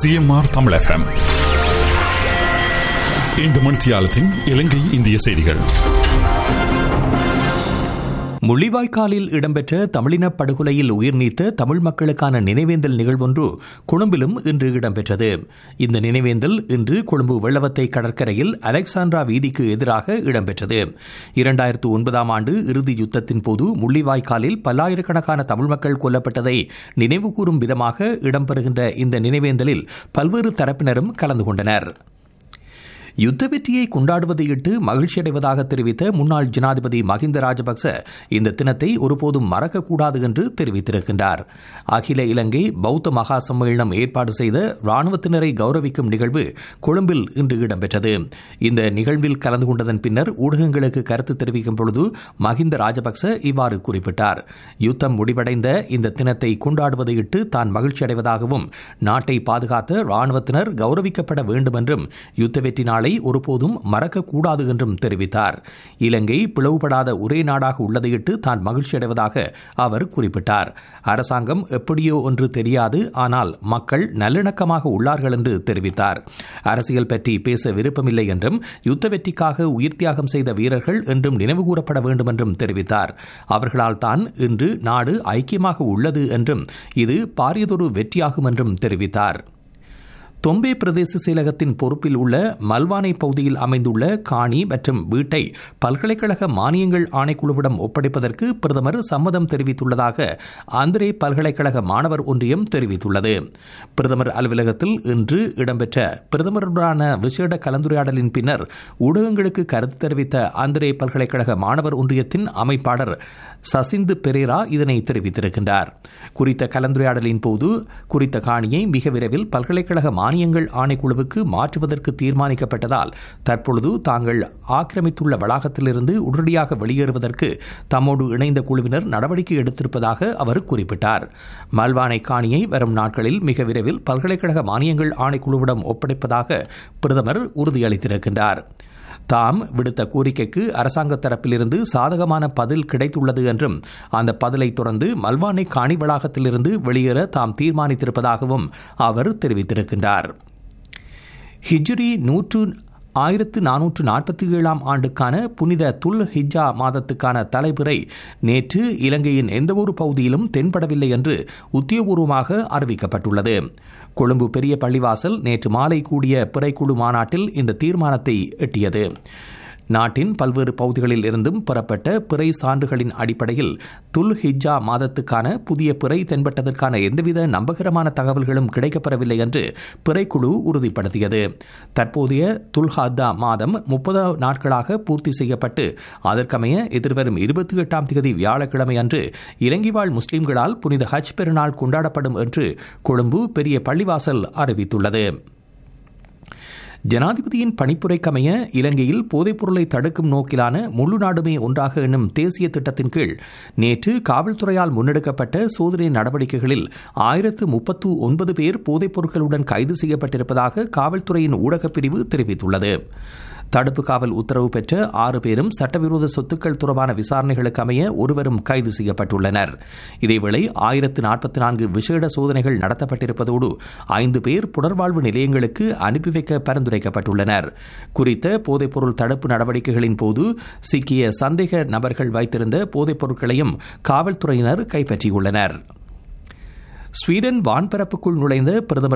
CMR Tamil FM இந்த மணித்தியாலத்தின் இலங்கை இந்திய செய்திகள் முள்ளிவாய்க்காலில் இடம்பெற்ற தமிழின படுகொலையில் உயிர் நீத்த தமிழ் மக்களுக்கான நினைவேந்தல் நிகழ்வொன்று கொழும்பிலும் இன்று இடம்பெற்றது இந்த நினைவேந்தல் இன்று கொழும்பு வெள்ளவத்தை கடற்கரையில் அலெக்சாண்ட்ரா வீதிக்கு எதிராக இடம்பெற்றது இரண்டாயிரத்து ஒன்பதாம் ஆண்டு இறுதி யுத்தத்தின் போது முள்ளிவாய்க்காலில் பல்லாயிரக்கணக்கான தமிழ் மக்கள் கொல்லப்பட்டதை நினைவுகூரும் விதமாக இடம்பெறுகின்ற இந்த நினைவேந்தலில் பல்வேறு தரப்பினரும் கலந்து கொண்டனர் யுத்த வெற்றியை கொண்டாடுவதையிட்டு மகிழ்ச்சியடைவதாக தெரிவித்த முன்னாள் ஜனாதிபதி மஹிந்த ராஜபக்ச இந்த தினத்தை ஒருபோதும் மறக்கக்கூடாது என்று தெரிவித்திருக்கின்றார் அகில இலங்கை பௌத்த மகா சம்மேளனம் ஏற்பாடு செய்த ராணுவத்தினரை கௌரவிக்கும் நிகழ்வு கொழும்பில் இன்று இடம்பெற்றது இந்த நிகழ்வில் கலந்து கொண்டதன் பின்னர் ஊடகங்களுக்கு கருத்து தெரிவிக்கும் பொழுது மஹிந்த ராஜபக்ச இவ்வாறு குறிப்பிட்டார் யுத்தம் முடிவடைந்த இந்த தினத்தை கொண்டாடுவதையிட்டு தான் மகிழ்ச்சியடைவதாகவும் நாட்டை பாதுகாத்த ராணுவத்தினர் கௌரவிக்கப்பட வேண்டும் என்றும் யுத்த வெற்றி நாளை ஒருபோதும் மறக்கக்கூடாது என்றும் தெரிவித்தார் இலங்கை பிளவுபடாத ஒரே நாடாக உள்ளதையிட்டு தான் மகிழ்ச்சியடைவதாக அவர் குறிப்பிட்டார் அரசாங்கம் எப்படியோ ஒன்று தெரியாது ஆனால் மக்கள் நல்லிணக்கமாக உள்ளார்கள் என்று தெரிவித்தார் அரசியல் பற்றி பேச விருப்பமில்லை என்றும் யுத்த வெற்றிக்காக உயிர் தியாகம் செய்த வீரர்கள் என்றும் நினைவுகூரப்பட வேண்டும் என்றும் தெரிவித்தார் அவர்களால் தான் இன்று நாடு ஐக்கியமாக உள்ளது என்றும் இது பாரியதொரு வெற்றியாகும் என்றும் தெரிவித்தார் தொம்பே பிரதேச செயலகத்தின் பொறுப்பில் உள்ள மல்வானை பகுதியில் அமைந்துள்ள காணி மற்றும் வீட்டை பல்கலைக்கழக மானியங்கள் ஆணைக்குழுவிடம் ஒப்படைப்பதற்கு பிரதமர் சம்மதம் தெரிவித்துள்ளதாக ஆந்திரே பல்கலைக்கழக மாணவர் ஒன்றியம் தெரிவித்துள்ளது பிரதமர் அலுவலகத்தில் இன்று இடம்பெற்ற பிரதமருடனான விசேட கலந்துரையாடலின் பின்னர் ஊடகங்களுக்கு கருத்து தெரிவித்த ஆந்திரே பல்கலைக்கழக மாணவர் ஒன்றியத்தின் அமைப்பாளர் சசிந்து பெரேரா இதனை தெரிவித்திருக்கின்றார் குறித்த கலந்துரையாடலின் போது குறித்த காணியை மிக விரைவில் பல்கலைக்கழக மானியங்கள் ஆணைக்குழுவுக்கு மாற்றுவதற்கு தீர்மானிக்கப்பட்டதால் தற்பொழுது தாங்கள் ஆக்கிரமித்துள்ள வளாகத்திலிருந்து உடனடியாக வெளியேறுவதற்கு தம்மோடு இணைந்த குழுவினர் நடவடிக்கை எடுத்திருப்பதாக அவர் குறிப்பிட்டார் மல்வானை காணியை வரும் நாட்களில் மிக விரைவில் பல்கலைக்கழக மானியங்கள் ஆணைக்குழுவிடம் ஒப்படைப்பதாக பிரதமர் உறுதியளித்திருக்கின்றார் தாம் விடுத்த கோரிக்கைக்கு அரசாங்க தரப்பிலிருந்து சாதகமான பதில் கிடைத்துள்ளது என்றும் அந்த பதிலை தொடர்ந்து மல்வானை காணி வளாகத்திலிருந்து வெளியேற தாம் தீர்மானித்திருப்பதாகவும் அவர் தெரிவித்திருக்கின்றார் ஹிஜ்ரி நூற்று ஆயிரத்து நானூற்று நாற்பத்தி ஏழாம் ஆண்டுக்கான புனித துல் ஹிஜ்ஜா மாதத்துக்கான தலைப்புரை நேற்று இலங்கையின் எந்தவொரு பகுதியிலும் தென்படவில்லை என்று உத்தியோகபூர்வமாக அறிவிக்கப்பட்டுள்ளது கொழும்பு பெரிய பள்ளிவாசல் நேற்று மாலை கூடிய பிறைக்குழு மாநாட்டில் இந்த தீர்மானத்தை எட்டியது நாட்டின் பல்வேறு பகுதிகளில் இருந்தும் பெறப்பட்ட பிறை சான்றுகளின் அடிப்படையில் துல் ஹிஜ்ஜா மாதத்துக்கான புதிய பிறை தென்பட்டதற்கான எந்தவித நம்பகரமான தகவல்களும் கிடைக்கப்பெறவில்லை என்று பிறைக்குழு உறுதிப்படுத்தியது தற்போதைய துல்ஹாத்தா மாதம் முப்பது நாட்களாக பூர்த்தி செய்யப்பட்டு அதற்கமைய எதிர்வரும் இருபத்தி எட்டாம் தேதி வியாழக்கிழமை அன்று இலங்கை வாழ் முஸ்லிம்களால் புனித ஹஜ் பெருநாள் கொண்டாடப்படும் என்று கொழும்பு பெரிய பள்ளிவாசல் அறிவித்துள்ளது ஜனாதிபதியின் பணிப்புரைக்கமைய இலங்கையில் போதைப்பொருளை தடுக்கும் நோக்கிலான முழு நாடுமே ஒன்றாக எண்ணும் தேசிய திட்டத்தின் கீழ் நேற்று காவல்துறையால் முன்னெடுக்கப்பட்ட சோதனை நடவடிக்கைகளில் ஆயிரத்து முப்பத்து ஒன்பது பேர் போதைப் பொருட்களுடன் கைது செய்யப்பட்டிருப்பதாக காவல்துறையின் ஊடகப் பிரிவு தெரிவித்துள்ளது தடுப்பு காவல் உத்தரவு பெற்ற ஆறு பேரும் சட்டவிரோத சொத்துக்கள் தொடர்பான விசாரணைகளுக்கு அமைய ஒருவரும் கைது செய்யப்பட்டுள்ளனர் இதேவேளை ஆயிரத்து நாற்பத்தி நான்கு விசேட சோதனைகள் நடத்தப்பட்டிருப்பதோடு ஐந்து பேர் புனர்வாழ்வு நிலையங்களுக்கு அனுப்பி வைக்க பரிந்துரைக்கப்பட்டுள்ளனர் குறித்த போதைப்பொருள் தடுப்பு நடவடிக்கைகளின் போது சிக்கிய சந்தேக நபர்கள் வைத்திருந்த போதைப் பொருட்களையும் காவல்துறையினர் கைப்பற்றியுள்ளனர் ஸ்வீடன் வான்பரப்புக்குள் நுழைந்த பிரதமர்